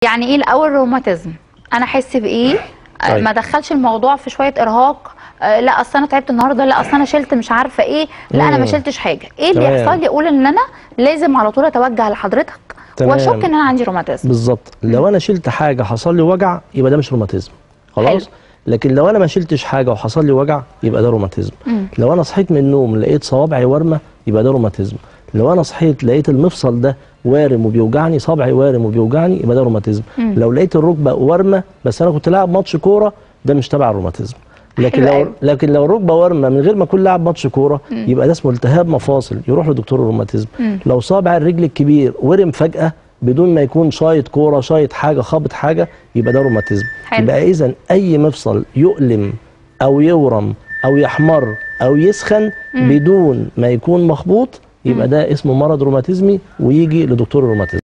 يعني ايه الاول روماتيزم انا احس بايه آه، طيب. ما ادخلش الموضوع في شويه ارهاق آه، لا اصل انا تعبت النهارده لا اصل انا شلت مش عارفه ايه لا انا ما مم. شلتش حاجه ايه اللي تمام. يحصل لي اقول ان انا لازم على طول اتوجه لحضرتك تمام. واشك ان انا عندي روماتيزم بالظبط لو انا شلت حاجه حصل لي وجع يبقى ده مش روماتيزم خلاص حلو. لكن لو انا ما شلتش حاجه وحصل لي وجع يبقى ده روماتيزم مم. لو انا صحيت من النوم لقيت صوابعي وارمه يبقى ده روماتيزم لو انا صحيت لقيت المفصل ده وارم وبيوجعني صابعي وارم وبيوجعني يبقى ده روماتيزم مم. لو لقيت الركبه وارمه بس انا كنت لاعب ماتش كوره ده مش تبع الروماتيزم لكن حلو لو أوي. لكن لو الركبه وارمه من غير ما اكون لاعب ماتش كوره يبقى ده اسمه التهاب مفاصل يروح لدكتور الروماتيزم مم. لو صابع الرجل الكبير ورم فجاه بدون ما يكون شايط كوره شايط حاجه خابط حاجه يبقى ده روماتيزم حلو. يبقى اذا اي مفصل يؤلم او يورم او يحمر او يسخن بدون ما يكون مخبوط يبقى ده اسمه مرض روماتيزمي ويجي لدكتور الروماتيزم